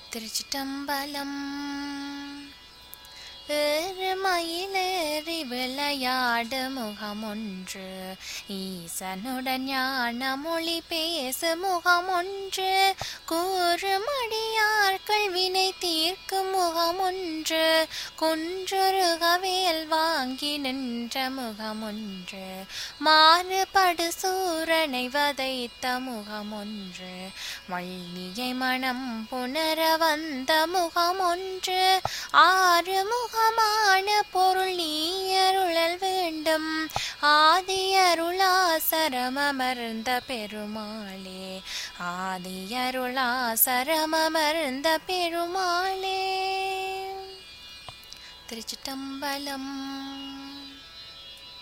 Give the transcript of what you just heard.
திருச்சிட்டம்பலம் ஏறு மயிலேறி விளையாடு முகமொன்று ஈசனுடன் ஞான மொழி பேசு முகமொன்று கூறுமடியார்கள் வினை தீர்க்கும் முகமொன்று குன்றுருகவேல் வாங்கி நின்ற முகமொன்று மாறுபடு சூரனை வதைத்த முகமொன்று வள்ளியை மனம் புணர வந்த முகமொன்று ஆறு முகமான பொருள் நீ அருளல் வேண்டும் ஆதியருளாசரமமர்ந்த பெருமாளே ஆதியருளாசரமமர்ந்த பெருமாளே திருச்சிட்டம்பலம்